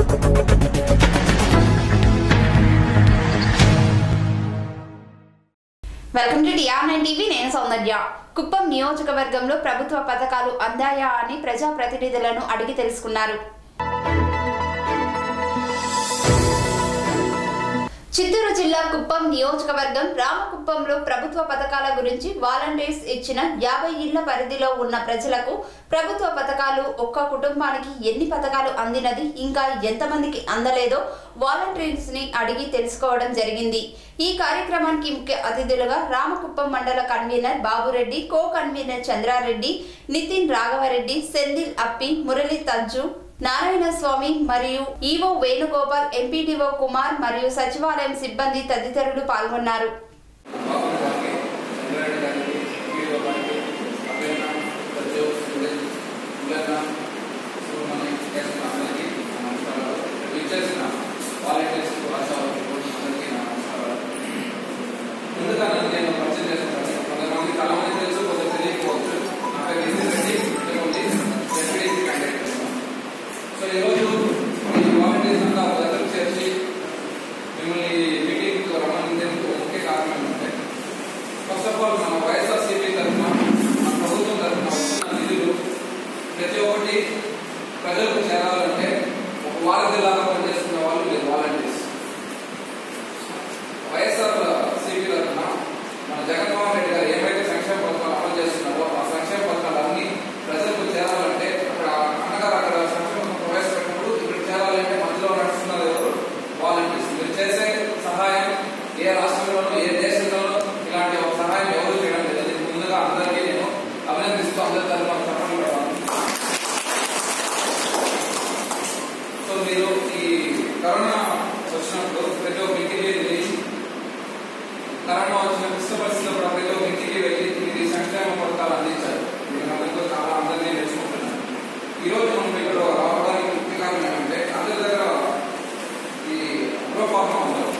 Welcome to TR nine TV నేను సౌందర్య కుప్పం నియోజకవర్గంలో ప్రభుత్వ పథకాలు అందాయా అని ప్రజా ప్రతినిధులను అడిగి తెలుసుకున్నారు చిత్తూరు జిల్లా కుప్పం నియోజకవర్గం రామకుప్పంలో ప్రభుత్వ పథకాల గురించి వాలంటీర్స్ ఇచ్చిన యాభై ఇళ్ల పరిధిలో ఉన్న ప్రజలకు ప్రభుత్వ పథకాలు ఒక్క కుటుంబానికి ఎన్ని పథకాలు అందినది ఇంకా ఎంతమందికి అందలేదో వాలంటీర్స్ ని అడిగి తెలుసుకోవడం జరిగింది ఈ కార్యక్రమానికి ముఖ్య అతిథులుగా రామకుప్పం మండల convener Babureddy co convener Chandrareddy Nitin Raghavareddy Sendil Appi Murali Tajju Narayana Swamy మరియు ఈవో వేణుగోపాల్ ఎంపీడీఓ కుమార్ మరియు సచివాలయం సిబ్బంది తదితరులు పాల్గొన్నారు బాబు గారికి చంద్రారెడ్డి గారికి వీడియో గారికి అభిన్న సజ్జు సురేష్ ములన్న సుమని చేసిన అందరికీ నా నమస్కారాలు విచ్చేసిన వాలంటీర్స్ ఆశాలకు అందరికీ నా నమస్కారాలు ముందుగా నేను పరిచయం చేస్తాను కొంతమంది చాలా మంది తెలుసు కొంత తెలియకపోవచ్చు నా పేరు నితిన్ రెడ్డి ఇంతకుముందు ఎస్పీడీసీ క్యాండిడేట్ సో ఈరోజు ఈ వాలంటీర్స్ అంతా ఒక దగ్గర చేర్చి మిమ్మల్ని మీటింగ్ రమ్మనేందుకు ముఖ్య కారణం ఏంటంటే ఫస్ట్ ఆఫ్ ఆల్ మన వైఎస్ఆర్సీపీ తరఫున మన ప్రభుత్వం తరఫున వస్తున్న నిధులు ప్రతి ఒక్కటి ప్రజలకు చేరాలంటే ఒక వారధిలాగా పనిచేస్తున్న వాళ్ళు లేదు వాలంటీర్స్ వైఎస్ఆర్ సిపి తరఫున మన జగన్మోహన్ రెడ్డి గారు ఏమైతే సంక్షేమ పథకాలు అమలు చేస్తున్నారో ఆ సంక్షేమ పథకాలు అన్ని ప్రజలకు చేరాలంటే అక్కడ అన్నగారు అక్కడ సంక్షేమ పథకం ప్రవేశపెట్టినప్పుడు ఇక్కడ చేరాలంటే మధ్యలో నడుస్తున్నది ఎవరు వాలంటీర్స్ మీరు చేసే సహాయం ఏ రాష్ట్రంలోనూ ఏ దేశంలోనూ ఇలాంటి ఒక సహాయం ఎవరు చేయడం లేదు దీనికి ముందుగా అందరికీ నేను అభినందిస్తూ అందరి తరఫున చెప్పడం పెట్టాను సో మీరు ఈ కరోనా వచ్చినప్పుడు ప్రతి ఒక్క ఇంటికి వెళ్ళి కరోనా వచ్చిన క్లిష్ట పరిస్థితుల్లో కూడా ప్రతి ఒక్క ఇంటికి వెళ్ళి ఇది సంక్షేమ పథకాలు అందించారు నేను అందరితో చాలా అందరినీ నేర్చుకుంటున్నాను ఈ రోజు మనం ఇక్కడ రావడానికి ముఖ్య కారణం ఏంటంటే అందరి దగ్గర ఈ ప్రోఫార్మా ఉన్నారు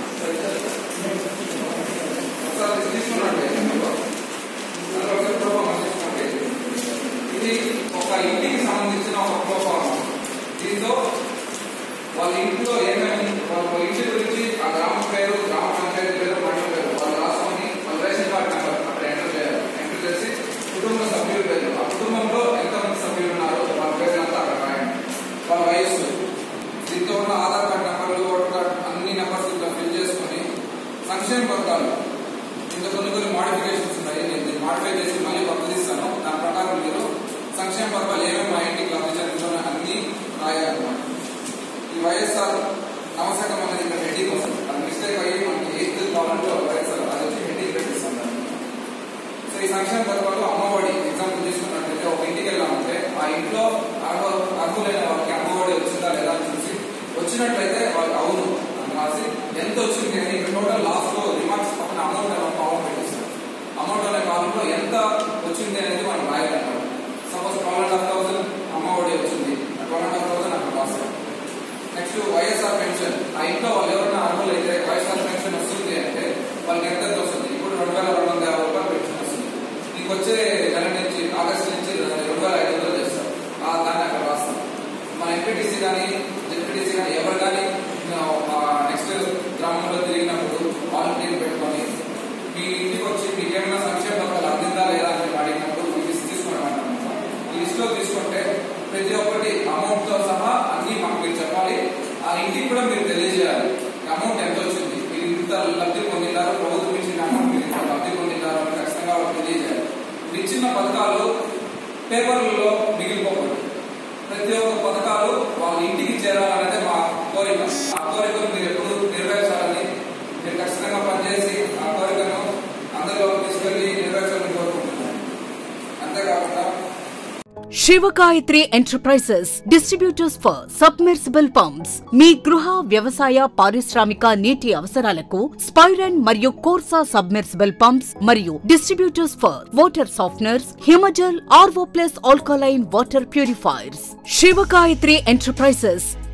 ఒకసారి తీసుకున్నట్టే అందులో ఒకసారి ప్రోఫార్మా తీసుకోండి ఇది ఒక ఇంటికి సంబంధించిన ఒక ప్రోఫార్మా దీంతో వాళ్ళ ఇంట్లో ఏమేమి వాళ్ళ ఇంటి గురించి ఆ గ్రామం పేరు గ్రామ పంచాయతీ పేరు మండలం పేరు వాళ్ళు రాసుకొని వాళ్ళ రేషన్ కార్డు నెంబర్ అక్కడ ఎంటర్ చేయాలి ఎంటర్ చేసి కుటుంబ సభ్యుల పేరు ఆ కుటుంబంలో ఎంతమంది సభ్యులు ఉన్నారో వాళ్ళ పేరు అంతా అక్కడ రాయండి వాళ్ళ వయస్సు దీంతో ఉన్న ఆధార్ కార్డు నెంబర్లు ఓటర్ కార్డు అన్ని నెంబర్స్ ఇట్లా ఫిల్ చేసుకొని సంక్షేమ పథకాలు ఇంకా కొన్ని కొన్ని మాడిఫికేషన్స్ ఉన్నాయి నేను దీన్ని మాడిఫై చేసి మళ్ళీ పంపిస్తాను దాని ప్రకారం మీరు సంక్షేమ పథకాలు ఏమేమి మా ఇంటికి లబ్ధి చెందుతున్నాయి అన్ని రాయాలన్నమాట ఈ వైఎస్ఆర్ నవశకం అనేది ఇక్కడ హెడ్డింగ్ వస్తుంది అది మిస్టేక్ అయ్యి మనకి ఎయిత్ కావాలంటే వైఎస్ఆర్ అది వచ్చి హెడ్డింగ్ పెట్టిస్తాం దాన్ని. సో ఈ సంక్షేమ పథకాలు అమ్మఒడి ఎగ్జాంపుల్ తీసుకున్నట్లయితే ఒక ఇంటికి వెళ్ళామంటే ఆ ఇంట్లో అర్హ అర్హులైన వాళ్ళకి అమ్మఒడి వచ్చిందా లేదా అని చూసి వచ్చినట్లయితే వాళ్ళకి అవును అని రాసి ఎంత వచ్చింది అని ఇక్కడ టోటల్ లాస్ట్ లో రిమార్క్స్ పక్కన అమౌంట్ అనే కాలం పెట్టిస్తారు అమౌంట్ అనే కాలంలో ఎంత వచ్చింది అనేది మనం రాయాలన్నమాట suppose twelve and half thousand Ammavodi వచ్చింది ట్వెల్వ్ అండ్ హాఫ్ థౌసండ్ అక్కడ రాస్తారు నెక్స్ట్ వైఎస్ఆర్ పెన్షన్ ఆ ఇంట్లో వాళ్ళు ఎవరైనా అర్హులు అయితే వైఎస్ఆర్ పెన్షన్ వస్తుంది అంటే వాళ్ళకి ఎంత ఎంత వస్తుంది ఇప్పుడు రెండు వేల రెండు వందల యాభై రూపాయలు పెన్షన్ వస్తుంది నీకు వచ్చే నెల నుంచి ఆగస్టు నుంచి రెండు వేల ఐదు వందలు చేస్తారు ఆ దాన్ని అక్కడ రాస్తాం మన ఎంపీటీసీ కానీ జెడ్పీటీసీ కానీ ఎవరు కానీ నెక్స్ట్ గ్రామంలో తిరిగినప్పుడు వాలంటీర్ పెట్టుకొని మీ ఇంటికి వచ్చి మీకు ఏమైనా సంక్షేమ పథకాలు అందిందా లేదా అని అడిగినప్పుడు ఈ లిస్ట్ తీసుకున్నాం ఈ లిస్ట్ లో తీసుకుంటే ప్రతి ఒక్కటి అమౌంట్ తో సహా అన్ని మాకు మీరు చెప్పాలి ఆ ఇంటికి కూడా మీరు తెలియజేయాలి అమౌంట్ ఎంత వచ్చింది మీరు ఇంత లబ్ధి పొందినారు ప్రభుత్వం ఇచ్చిన అమౌంట్ మీరు ఇంత లబ్ధి పొందినారు అని ఖచ్చితంగా వాళ్ళకి తెలియజేయాలి మీరు ఇచ్చిన పథకాలు పేపర్లలో మిగిలిపోకూడదు ప్రతి ఒక్క పథకాలు వాళ్ళ ఇంటికి చేరాలనేది మా కోరిక ఆ కోరికను మీరు ఎప్పుడు నెరవేర్చాలని మీరు ఖచ్చితంగా పనిచేసి ఆ కోరికను అందరిలోకి తీసుకెళ్లి నెరవేర్చాలని కోరుకుంటున్నాను అంతేకాకుండా Shivagayatri enterprises distributors for submersible pumps మీ గృహ వ్యవసాయ పారిశ్రామిక నీటి అవసరాలకు స్పైరన్ మరియు కోర్సా సబ్మెర్సిబుల్ పంప్స్ మరియు distributors for water softeners Himajal RO plus alkaline water purifiers Shivagayatri enterprises